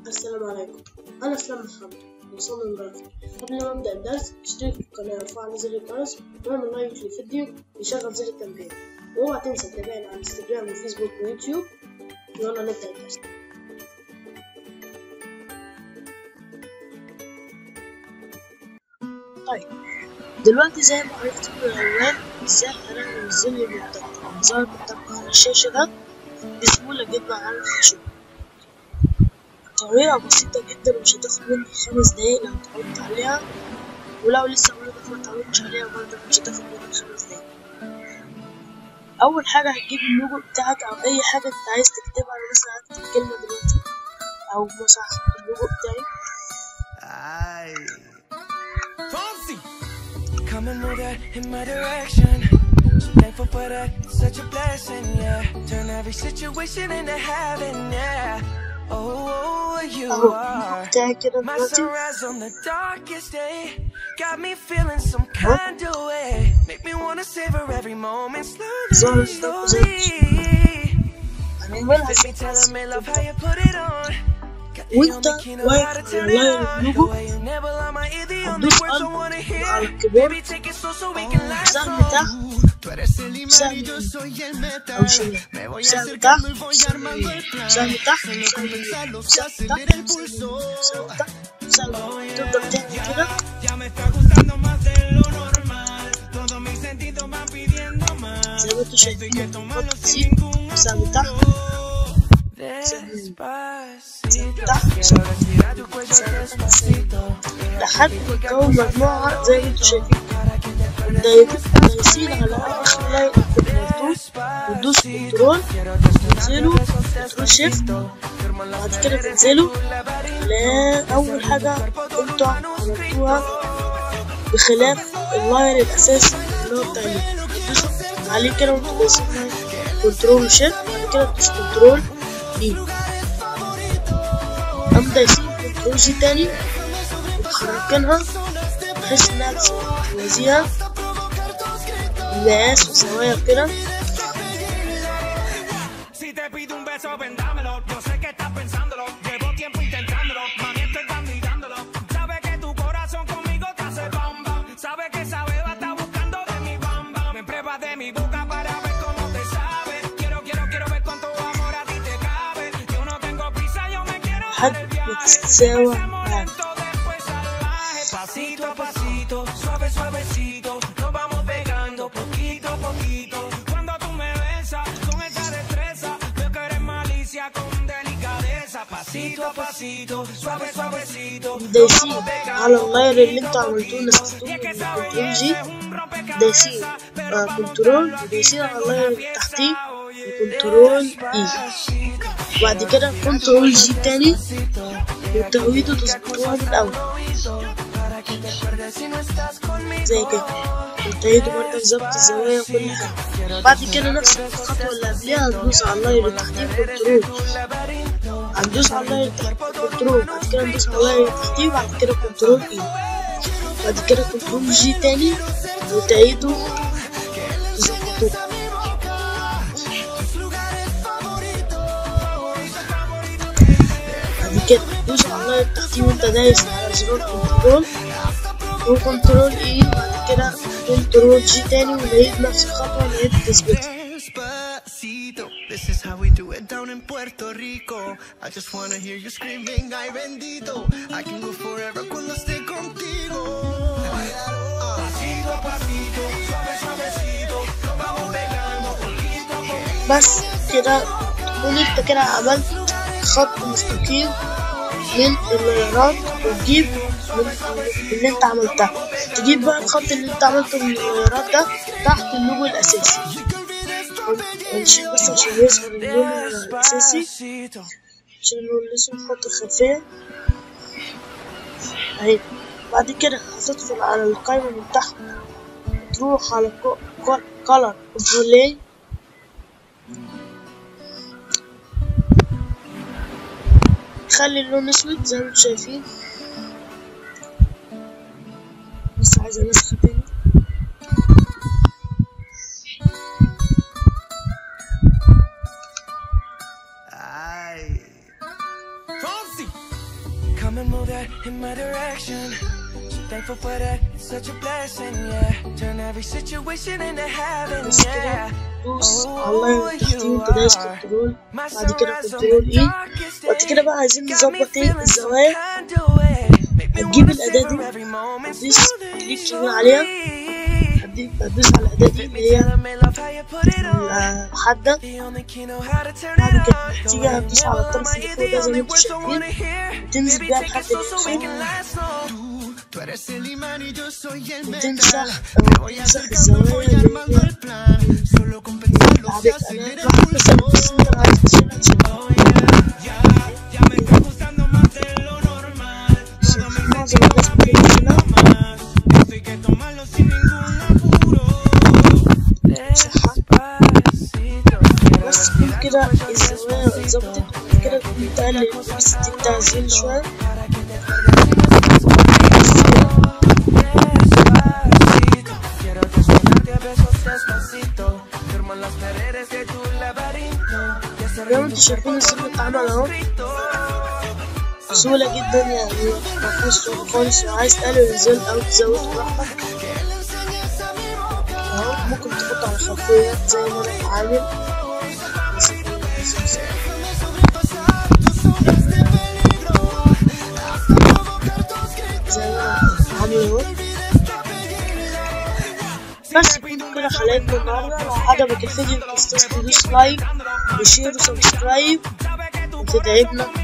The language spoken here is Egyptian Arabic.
السلام عليكم أنا اسلام محمد مصمم جرافيك قبل ما أبدأ الدرس اشترك في القناة وفعل زر الجرس واعمل لايك للفيديو وشغل زر التنبيه واوعى تنسى تتابعني على انستجرام وفيسبوك ويوتيوب يلا نبدأ الدرس طيب دلوقتي زي ما عرفت من العنوان ازاي هنعمل الظل المرتب ظهر مرتب على الشاشة ده بسهولة جدا على الخشب طريقة بسيطة جدا ومش هتاخد منك خمس دقايق لو اتعودت عليها ولو لسه برضه ما اتعودتش عليها برضه مش هتاخد منك خمس دقايق أول حاجة هتجيب اللوجو بتاعك أو أي حاجة أنت عايز تكتبها أنا مثلا هكتب كلمة دلوقتي أو مثلا هكتب اللوجو بتاعي Ay. Come and move that in my direction. So thankful for that, such a blessing, yeah. Turn every situation into heaven, yeah. Oh, oh, you أهو are بتاعي كده my دلوقتي sunrise on the darkest day. Got me feeling some kind of way. Make me wanna savor every moment Sorry, slowly, sorry, slowly. هنعملها Baby, زي tell بس me love how you put it on. Got the وانت only key know واقف how to على turn it لاين on. اللوجو The way you nibble on my ear, the only هتدوس words I قلب wanna على hear. الكيبورد Baby, take it slow so we can last سهم long. تحت Tú eres el imán سهم y yo soy el metal. أو شمال Me voy سهم acercando y تحت voy سهم armando el plan. سهم تحت Solo سهم con pensarlo se سهم acelera el تحت pulso. سهم تحت سهم تفضل تعمل كده Ya me está gustando más de lo normal. Todos mis sentidos van pidiendo más. زي ما انتوا شايفين tomarlo خط sin زيت ningún سهم تحت Despacito, تحت quiero respirar tu cuello despacito. لحد ما تكون مجموعة زي ما انتوا شايفين دايسين على آخر لاين بالمفتوح وتدوس كنترول تنزلوا كنترول شيفت بعد كده تنزلوا لأول حاجة انتوا عملتوها بخلاف اللاين الأساسي اللي هو بتاع اللوجو. تدوسوا عليه كده وانتوا دايسين كنترول شيفت بعد كده تدوسوا كنترول اي قام دايسين كنترول جي تاني ومحركينها بحيث انها توازيها مقاس وزوايا كده Si te pido un beso, vendámelo. Yo sé que estás pensándolo. Llevo tiempo intentándolo. Mami, estoy candidándolo. Sabe que tu corazón conmigo te hace bamba. Sabe que esa beba está buscando de mi bamba. Me pruebas de mi boca para ver cómo te sabe. Quiero, quiero, quiero ver cuánto amor a ti te cabe. Yo no tengo prisa, yo me quiero dar لحد el ما viaje. تتساوى Empecemos معاك lento, después salvaje. Pasito a pasito, suave, suavecito. Nos vamos pegando poquito a poquito. Cuando tú me besas con esa destreza, veo que eres malicia con delicadeza. Pasito a pasito, suave, suavecito. Nos دايسين vamos pegando على اللاير اللي انتوا عملتوه نسختوه Y es que من esa كنترول جي belleza es un rompecabezas, دايسين pero آه، como كنترول una ودايسين على fiesta, اللاير una اللي تحتيه fiesta, oye. وكنترول اي وبعد كده كنترول جي تاني وتهويته تظبطوها من الأول Para que te acuerdes si no estás conmigo. زي كده وتهويته برضه ظبط الزوايا وكل حاجة بعد كده نفس الخطوة اللي قبلها هندوس على اللاير اللي تحتيه كنترول هندوس على اللاير اللي تحتيه كنترول بعد كده ندوس على اللاير اللي تحتيه وبعد كده كنترول اي بعد كده كنترول جي تاني وتعيدوا تظبطوه بعد كده دوس على اللاير اللي تحتيه وانت دايس على زرار كنترول وكنترول اي بعد كده كنترول جي تاني ونعيد نفس الخطوة نعيد تثبيتها Despacito, this is how we do it down in Puerto Rico. I just wanna hear you screaming, ay bendito. I can go forever cuando esté contigo. Pasito a pasito, suave suavecito, nos vamos pegando poquito a poquito. بس كده تكون انت كده عملت خط مستقيم من اللايرات وتجيب من اللي انت عملتها تجيب بقى الخط اللي انت عملته من اللايرات ده تحت اللوجو الاساسي هنشيل بس عشان يظهر اللون الاساسي Despacito. عشان اللون الاسود نحط الخلفية اهي بعد كده هتدخل على القائمة من تحت تروح على color overlay خلي اللون اسود زي ما انتم شايفين بس عايزة نسخة تاني Ay. Fonsi, Come and move that in my direction. So thankful for that, it's such a blessing, yeah. Turn every situation into heaven, بس yeah. كده دوس على اللاين تحتيه وانت دايس كنترول بعد كده كنترول ايه بعد كده بقى عايزين نظبط ايه الزوايا هتجيب الأداة دي هتدوس كليك يمين عليها هتدي- هتدوس على الأداة دي اللي هي الحادة بعد كده تيجي هتدوس على الطرف اللي فوق ده زي ما انتوا شايفين وتنزل بيها لحد الأقصى Tú eres el imán y yo soy el metal. وتمسح Me voy a تمسح hacer الزوايا اللي tomando هي el plan. Solo con pensarlo se قعدت acelera أنا واحد بس أنا بس أنت عايز تشيلها تشيلها Ya me está gustando más de lo normal. بس معظم الناس بتشيلها Más, esto hay que tomarlo sin ningún apuro. بس كل كده الزوايا اتظبطت وبعد كده تقلل الانتنسيتي بتاع الزين شوية Quiero desnudarte a besos despacito. Firmo en las paredes de tu laberinto. Y hacer زي ما انتوا شايفين الزين اتعمل اهو بسهولة جدا يعني مفيهوش صعوبة خالص وعايز تقلل الزين أو تزوده براحتك اهو ممكن تحطه على خلفية زي ما انا عامل زي ما انا عامل اهو بس كنت كده حلقتنا النهاردة لو عجبك الفيديو متنساش تدوس لايك وشير وسبسكرايب وتدعمنا